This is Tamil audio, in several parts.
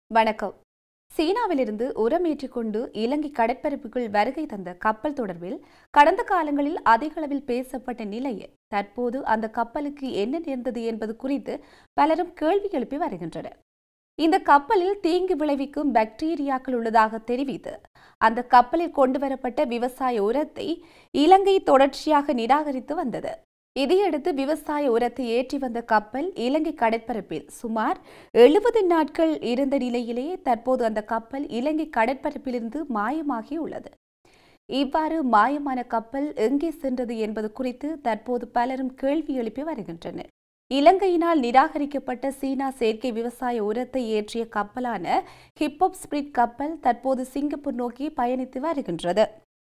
வணக்கம் சீனாவிலிருந்து உரம் ஏற்றிக்கொண்டு இலங்கை கடற்பரப்புக்குள் வருகை தந்த கப்பல் தொடர்பில் கடந்த காலங்களில் அதிக அளவில் பேசப்பட்ட நிலையில் தற்போது அந்த கப்பலுக்கு என்ன நேர்ந்தது என்பது குறித்து பலரும் கேள்வி எழுப்பி வருகின்றனர் இந்த கப்பலில் தீங்கு விளைவிக்கும் பாக்டீரியாக்கள் உள்ளதாக தெரிவித்து அந்த கப்பலில் கொண்டுவரப்பட்ட விவசாய உரத்தை இலங்கை தொடர்ச்சியாக நிராகரித்து வந்தது இதையடுத்து விவசாய உரத்தை ஏற்றி வந்த கப்பல் இலங்கை கடற்பரப்பில் சுமார் எழுபது நாட்கள் இருந்த நிலையிலேயே தற்போது அந்த கப்பல் இலங்கை கடற்பரப்பிலிருந்து மாயமாகி உள்ளது இவ்வாறு மாயமான கப்பல் எங்கே சென்றது என்பது குறித்து தற்போது பலரும் கேள்வி எழுப்பி வருகின்றனர் இலங்கையினால் நிராகரிக்கப்பட்ட சீனா செயற்கை விவசாய உரத்தை ஏற்றிய கப்பலான ஹிப்பப் ஸ்பிரிட் கப்பல் தற்போது சிங்கப்பூர் நோக்கி பயணித்து வருகின்றது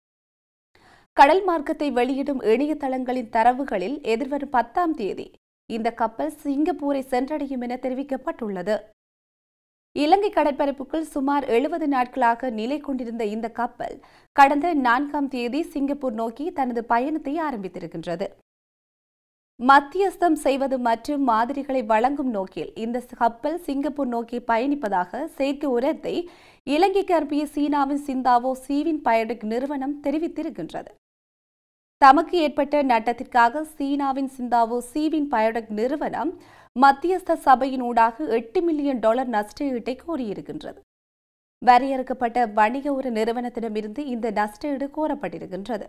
கடல் மார்க்கத்தை வெளியிடும் இணையதளங்களின் தரவுகளில் எதிர்வரும் பத்தாம் தேதி இந்த கப்பல் சிங்கப்பூரை சென்றடையும் என தெரிவிக்கப்பட்டுள்ளது இலங்கை கடற்பரப்புக்குள் சுமார் எழுபது நாட்களாக நிலை கொண்டிருந்த இந்த கப்பல் கடந்த நான்காம் தேதி சிங்கப்பூர் நோக்கி தனது பயணத்தை ஆரம்பித்திருக்கின்றது மத்தியஸ்தம் செய்வது மற்றும் மாதிரிகளை வழங்கும் நோக்கில் இந்த கப்பல் சிங்கப்பூர் நோக்கி பயணிப்பதாக செயற்கை உரத்தை இலங்கைக்கு அனுப்பிய சீனாவின் சிந்தாவோ சீவின் பயோடெக் நிறுவனம் தெரிவித்திருக்கின்றது தமக்கு ஏற்பட்ட நட்டத்திற்காக சீனாவின் சிந்தாவோ சீவின் பயோடெக் நிறுவனம் மத்தியஸ்த சபையின் ஊடாக எட்டு மில்லியன் டாலர் நஷ்டஈட்டை கோரியிருக்கின்றது வரையறுக்கப்பட்ட வணிக ஒரு நிறுவனத்திடமிருந்து இந்த நஷ்டஈடு கோரப்பட்டிருக்கின்றது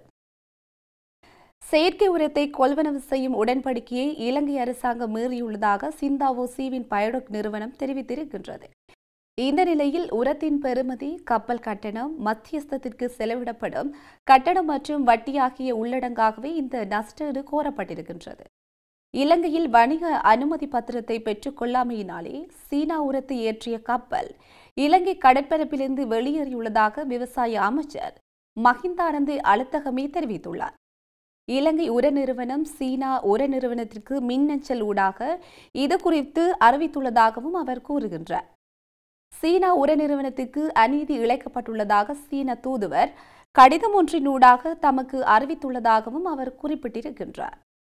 செயற்கை உரத்தை கொள்வனவு செய்யும் உடன்படிக்கையை இலங்கை அரசாங்கம் மீறியுள்ளதாக சிந்தாவோ சீவின் பயோடெக் நிறுவனம் தெரிவித்திருக்கின்றது இந்த நிலையில் உரத்தின் பெறுமதி கப்பல் கட்டணம் மத்தியஸ்தத்திற்கு செலவிடப்படும் கட்டணம் மற்றும் வட்டி ஆகிய உள்ளடங்காகவே இந்த நஷ்டஈடு கோரப்பட்டிருக்கின்றது இலங்கையில் வணிக அனுமதி பத்திரத்தை பெற்றுக் கொள்ளாமையினாலே சீனா உரத்தை ஏற்றிய கப்பல் இலங்கை கடற்பரப்பிலிருந்து வெளியேறியுள்ளதாக விவசாய அமைச்சர் மஹிந்தானந்து அழுத்தகமே தெரிவித்துள்ளார் இலங்கை உர நிறுவனம் சீனா உர நிறுவனத்திற்கு மின்னஞ்சல் ஊடாக இது குறித்து அறிவித்துள்ளதாகவும் அவர் கூறுகின்றார் சீனா உர நிறுவனத்துக்கு அநீதி இழைக்கப்பட்டுள்ளதாக சீன தூதுவர் கடிதம் ஒன்றினூடாக தமக்கு அறிவித்துள்ளதாகவும் அவர் குறிப்பிட்டிருக்கின்றார்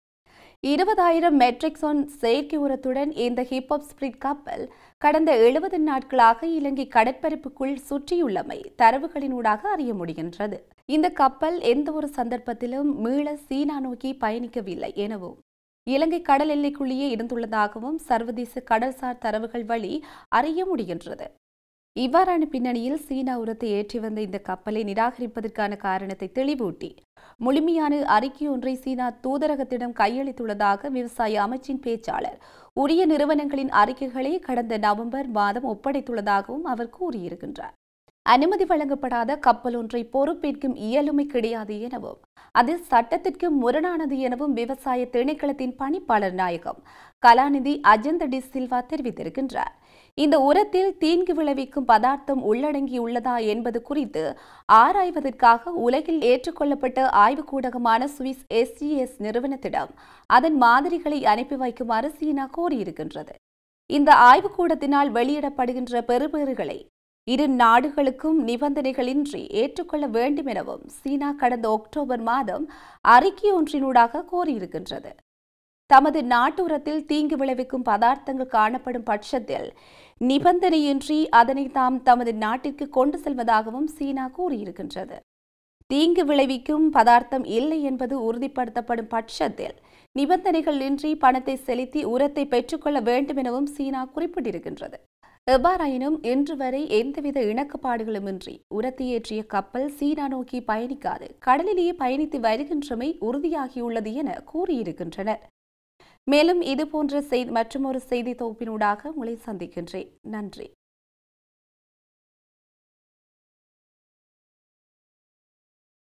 இருபதாயிரம் மெட்ரிக் டன் செயற்கை உரத்துடன் இந்த ஹிப்ஹப் ஸ்பிரிட் கப்பல் கடந்த எழுபது நாட்களாக இலங்கை கடற்பரப்புக்குள் சுற்றியுள்ளமை தரவுகளினூடாக அறிய முடிகின்றது இந்த கப்பல் எந்த ஒரு சந்தர்ப்பத்திலும் மீள சீனா நோக்கி பயணிக்கவில்லை எனவும் இலங்கை கடல் எல்லைக்குள்ளேயே இருந்துள்ளதாகவும் சர்வதேச கடல்சார் தரவுகள் வழி அறிய முடிகின்றது இவ்வாறான பின்னணியில் சீனா உரத்தை ஏற்றி வந்த இந்த கப்பலை நிராகரிப்பதற்கான காரணத்தை தெளிவூட்டி முழுமையான அறிக்கை ஒன்றை சீனா தூதரகத்திடம் கையளித்துள்ளதாக விவசாய அமைச்சின் பேச்சாளர் உரிய நிறுவனங்களின் அறிக்கைகளை கடந்த நவம்பர் மாதம் ஒப்படைத்துள்ளதாகவும் அவர் கூறியிருக்கின்றார் அனுமதி வழங்கப்படாத கப்பல் ஒன்றை பொறுப்பேற்கும் இயலுமை கிடையாது எனவும் அது சட்டத்திற்கு முரணானது எனவும் விவசாய திணைக்களத்தின் பணிப்பாளர் நாயகம் கலாநிதி அஜந்த டி சில்வா தெரிவித்திருக்கின்றார் இந்த உரத்தில் தீங்கு விளைவிக்கும் பதார்த்தம் உள்ளடங்கியுள்ளதா என்பது குறித்து ஆராய்வதற்காக உலகில் ஏற்றுக்கொள்ளப்பட்ட ஆய்வுக்கூடகமான சுவிஸ் எஸ்ஜிஎஸ் நிறுவனத்திடம் அதன் மாதிரிகளை அனுப்பி வைக்குமாறு சீனா கோரியிருக்கின்றது இந்த ஆய்வுக்கூடத்தினால் வெளியிடப்படுகின்ற பெறுபேறுகளை இரு நாடுகளுக்கும் நிபந்தனைகளின்றி ஏற்றுக்கொள்ள வேண்டும் எனவும் சீனா கடந்த அக்டோபர் மாதம் அறிக்கை ஒன்றினூடாக கோரியிருக்கின்றது தமது நாட்டுரத்தில் தீங்கு விளைவிக்கும் பதார்த்தங்கள் காணப்படும் பட்சத்தில் நிபந்தனையின்றி அதனை தாம் தமது நாட்டிற்கு கொண்டு செல்வதாகவும் சீனா கூறியிருக்கின்றது தீங்கு விளைவிக்கும் பதார்த்தம் இல்லை என்பது உறுதிப்படுத்தப்படும் பட்சத்தில் நிபந்தனைகள் இன்றி பணத்தை செலுத்தி உரத்தை பெற்றுக்கொள்ள வேண்டும் எனவும் சீனா குறிப்பிட்டிருக்கின்றது எவ்வாறாயினும் இன்று வரை எந்தவித இணக்கப்பாடுகளுமின்றி உரத்தையேற்றிய கப்பல் சீனா நோக்கி பயணிக்காது கடலிலேயே பயணித்து வருகின்றமை உறுதியாகியுள்ளது என கூறியிருக்கின்றனர் மேலும் இதுபோன்ற செய்தி மற்றொரு செய்தி தொகுப்பினூடாக உங்களை சந்திக்கின்றேன் நன்றி